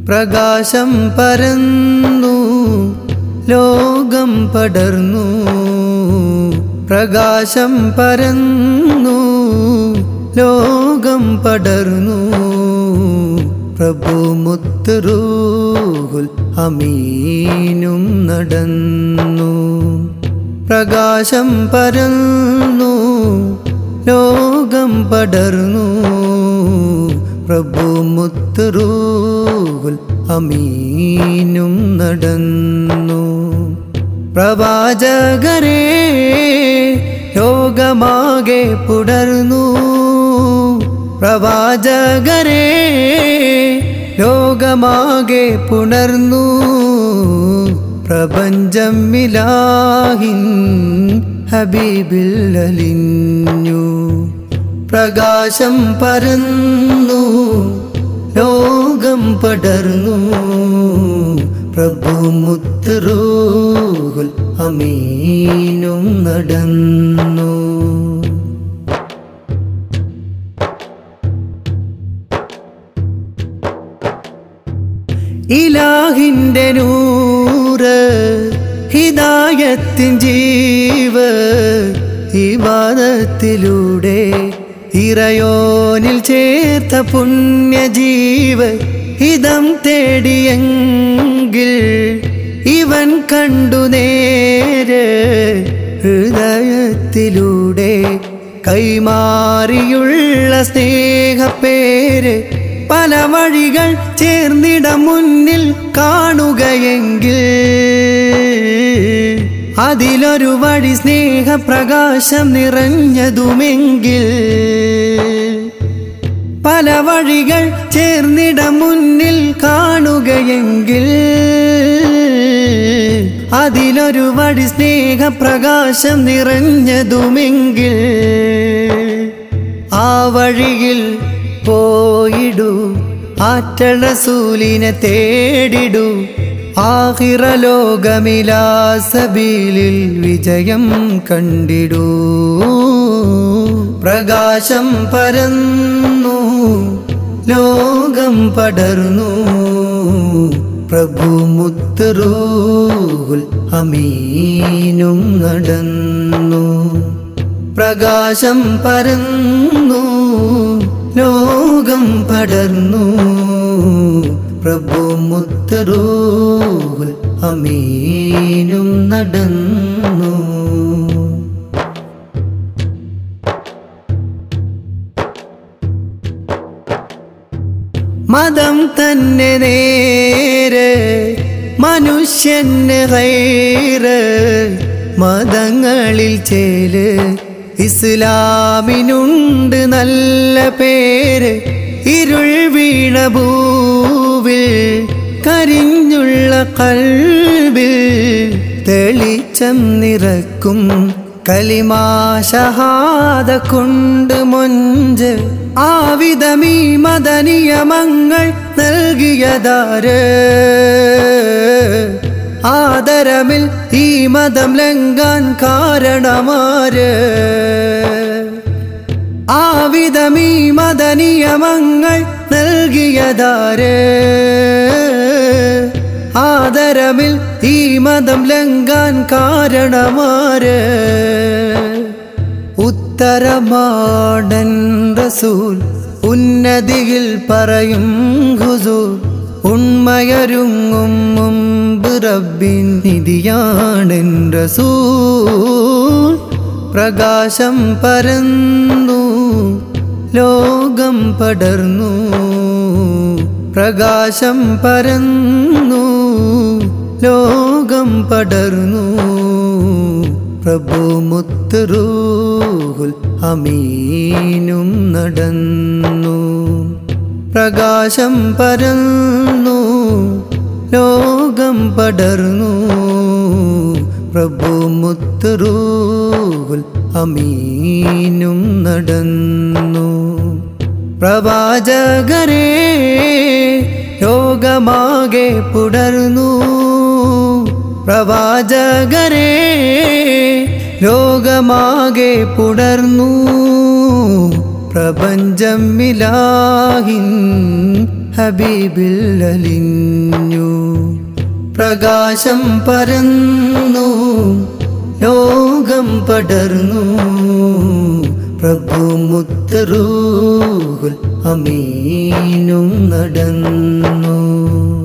പ്രകാശം പരന്നു ലോകം പടർന്നു പ്രകാശം പരന്നു ലോകം പടർന്നു പ്രഭു മുത്തറൂഹുൽ അമീനും നടന്നു പ്രകാശം പരന്നു ലോകം പടർന്നു പ്രഭു മുത്തറൂഹുൽ അമീനും നടന്നു പ്രവാചകരെ ലോകമാകെ പുടർന്നു പ്രവാചകരെ ലോകമാകെ പുണർന്നു പ്രപഞ്ചം മിലാഹിൻ ഹബീബിൽ അലിഞ്ഞു പ്രകാശം പരന്നു ലോകം പടർന്നു പ്രഭു മുത്തറൂഹുൽ അമീനും നടന്നു ഇലാഹിൻ്റെ നൂറ് ഹിദായത്തിൻ ജീവ ഇവാദത്തിലൂടെ ഇറയോനിൽ ചേർത്ത പുണ്യജീവ ഹിതം തേടിയെങ്കിൽ ഇവൻ കണ്ടു നേര് ഹൃദയത്തിലൂടെ കൈമാറിയുള്ള സ്നേഹപ്പേര് പല വഴികൾ ചേർന്നിട മുന്നിൽ കാണുകയെങ്കിൽ അതിലൊരു വഴി സ്നേഹപ്രകാശം നിറഞ്ഞതുമെങ്കിൽ പല വഴികൾ ചേർന്നിട മുന്നിൽ കാണുകയെങ്കിൽ അതിലൊരു വഴി സ്നേഹപ്രകാശം നിറഞ്ഞതുമെങ്കിൽ ആ വഴിയിൽ പോയിടൂ ആറ്റള സൂലിനെ തേടിടൂ ആഹിറ ലോകമിലാസബീലിൽ വിജയം കണ്ടിടൂ പ്രകാശം പരന്നു ലോകം പടർന്നു പ്രഭു മുത്തറൂഹുൽ അമീനും നടന്നു പ്രകാശം പരന്നു ലോകം പടർന്നു പ്രഭു മുത്തറൂഹുൽ അമീനും നടന്നു മതം തന്നെ നേര് മനുഷ്യന് ഹൈറ് മതങ്ങളിൽ ചേല് ഇസ്ലാമിനുണ്ട് നല്ല പേര് ഇരുൾ വീണ ഭൂവിൽ കരിഞ്ഞുള്ള കൽവിൽ തെളിച്ചം നിറക്കും കലിമാ ഷഹാദ കൊണ്ട് മൊഞ്ച് ആവിധമീ മദനിയമങ്ങൾ നൽകിയതാര് ആദരമിൽ ഈ മതം ലംഘാൻ കാരണമാര് ആവിധമീ മദനിയമങ്ങൾ നൽകിയതാര് ആദരമിൽ ഈ മതം ലംഘാൻ കാരണമാര് ഉത്തരമാടൻ റസൂൽ ഉന്നതിയിൽ പറയും ഹുസൂർ ഉണ്മയരുങ്ങും മുമ്പ് റബ്ബിൻ നിധിയാണെൻ റസൂൽ പ്രകാശം പരന്നു ലോകം പടർന്നു പ്രകാശം പരന്നു ലോകം പടർന്നു പ്രഭു മുത്തറൂഹുൽ അമീനും നടന്നു പ്രകാശം പരന്നു ലോകം പടർന്നു പ്രഭു മുത്തറൂഹുൽ അമീനും നടന്നു പ്രവാചകരെ ലോകമാകെ പുടർന്നു പ്രവാചകരെ ലോകമാകെ പുടർന്നു പ്രപഞ്ചം മിലാഹിൻ ഹബീബിൽ അലിഞ്ഞു പ്രകാശം പരന്നു ലോകം പടർന്നു പ്രഭു മുത്തറൂഹുൽ അമീനും നടന്നു